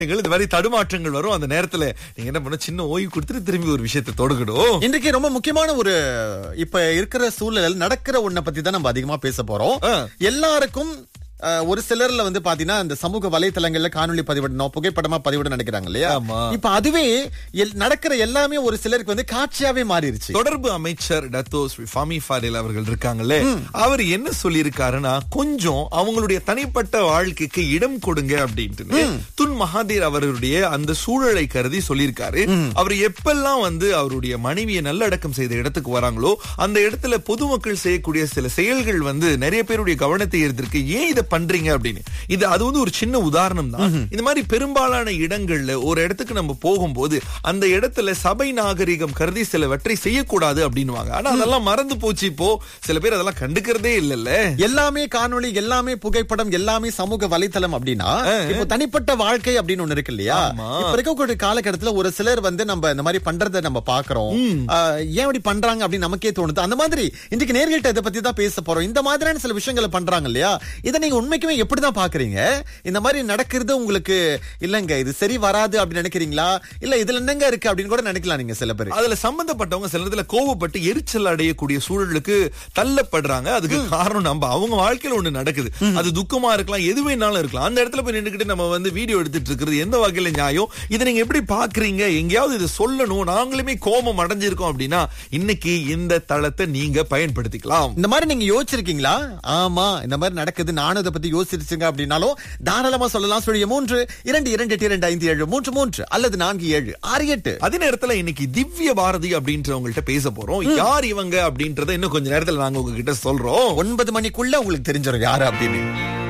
எங்களுக்கு இது மாதிரி தடுமாற்றங்கள் வரும் அந்த நேரத்துல நீங்க என்ன பண்ண சின்ன ஓய்வு கொடுத்துட்டு திரும்பி ஒரு விஷயத்தை தொடக்கணும் இன்றைக்கு ரொம்ப முக்கியமான ஒரு இப்ப இருக்கிற சூழல் நடக்கிற ஒன்ன பத்தி தான் நம்ம அதிகமா பேச போறோம் ஆ. எல்லாருக்கும் அஹ், ஒரு சிலர்ல வந்து பாத்தீங்கன்னா இந்த சமூக வலைத்தளங்கள்ல காணொளி பதிவிடணும் புகைப்படமா பதிவிட நினைக்கிறாங்க இல்லையா ஆமா. இப்ப அதுவே எல்- நடக்கிற எல்லாமே ஒரு சிலருக்கு வந்து காட்சியாவே மாறிடுச்சு தொடர்பு அமைச்சர் டத்தோ ஸ்ரீ ஃபாமி ஃபாரில் அவர்கள் இருக்காங்கல்ல அவர் என்ன சொல்லியிருக்காருன்னா கொஞ்சம் அவங்களுடைய தனிப்பட்ட வாழ்க்கைக்கு இடம் கொடுங்க அப்படின்ட்டு துன் மகாதீர் அவருடைய அந்த சூழலை கருதி சொல்லியிருக்காரு அவர் எப்பெல்லாம் வந்து அவருடைய மனைவியை நல்லடக்கம் செய்த இடத்துக்கு வராங்களோ அந்த இடத்துல பொதுமக்கள் செய்யக்கூடிய சில செயல்கள் வந்து நிறைய பேருடைய கவனத்தை ஈர்த்திருக்கு ஏன் இதை பண்றீங்க அப்படின்னு இது அது வந்து ஒரு சின்ன உதாரணம் தான் இந்த மாதிரி பெரும்பாலான இடங்கள்ல ஒரு இடத்துக்கு நம்ம போகும்போது அந்த இடத்துல சபை நாகரிகம் கருதி சிலவற்றை செய்யக்கூடாது அப்படின்னுவாங்க ஆனா அதெல்லாம் மறந்து போச்சு இப்போ சில பேர் அதெல்லாம் கண்டுக்கிறதே இல்லல்ல எல்லாமே காணொளி எல்லாமே புகைப்படம் எல்லாமே சமூக வலைத்தளம் அப்படின்னா இப்போ தனிப்பட்ட வாழ்க்கை அப்படின்னு ஒண்ணு இருக்கு இல்லையா ஆமா. இப்ப இருக்கக்கூடிய காலகட்டத்துல ஒரு சிலர் வந்து நம்ம இந்த மாதிரி பண்றதை நம்ம பாக்குறோம் ஆஹ், ஏன் இப்படி பண்றாங்க அப்படின்னு நமக்கே தோணுது அந்த மாதிரி இன்றைக்கு நேர்கள்ட்ட இதை பத்தி தான் பேச போறோம் இந்த மாதிரியான சில விஷயங்களை பண்றாங்க இல்லையா இதை நீங்க உண்மைக்குமே எப்படிதான் பாக்குறீங்க இந்த மாதிரி நடக்கிறது உங்களுக்கு இல்லங்க இது சரி வராது அப்படின்னு நினைக்கிறீங்களா இல்ல இதுல என்னங்க இருக்கு அப்படின்னு கூட நினைக்கலாம் நீங்க சில பேர் அதுல சம்பந்தப்பட்டவங்க சில நேரத்துல கோவப்பட்டு எரிச்சல் அடையக்கூடிய சூழலுக்கு தள்ளப்படுறாங்க அதுக்கு காரணம் நம்ம அவங்க வாழ்க்கையில ஒண்ணு நடக்குது அது துக்கமா இருக்கலாம் எது வேணாலும் இருக்கலாம் அந்த இடத்துல போய் நின்னுக்கிட்டு நம்ம வந்து வீடியோ எடுத்துட்டு இருக்கிறது எந்த வகையில நியாயம் இதை நீங்க எப்படி பாக்குறீங்க எங்கேயாவது இதை சொல்லணும் நாங்களுமே கோபம் அடைஞ்சிருக்கோம் அப்படின்னா இன்னைக்கு இந்த தளத்தை நீங்க பயன்படுத்திக்கலாம் இந்த மாதிரி நீங்க யோசிச்சிருக்கீங்களா ஆமா இந்த மாதிரி நடக்குது நானும் இதை பத்தி யோசிச்சிருச்சுங்க அப்படின்னாலும் தாராளமா சொல்லலாம் சொல்லிய மூன்று இரண்டு இரண்டு எட்டு இரண்டு ஐந்து ஏழு மூன்று மூன்று அல்லது நான்கு ஏழு ஆறு எட்டு அதே நேரத்துல இன்னைக்கு திவ்ய பாரதி அப்படின்றவங்கள்ட்ட பேச போறோம் யார் இவங்க அப்படின்றத இன்னும் கொஞ்ச நேரத்துல நாங்க உங்ககிட்ட சொல்றோம் ஒன்பது மணிக்குள்ள உங்களுக்கு தெரிஞ்சிடும் யாரு அப்படின்னு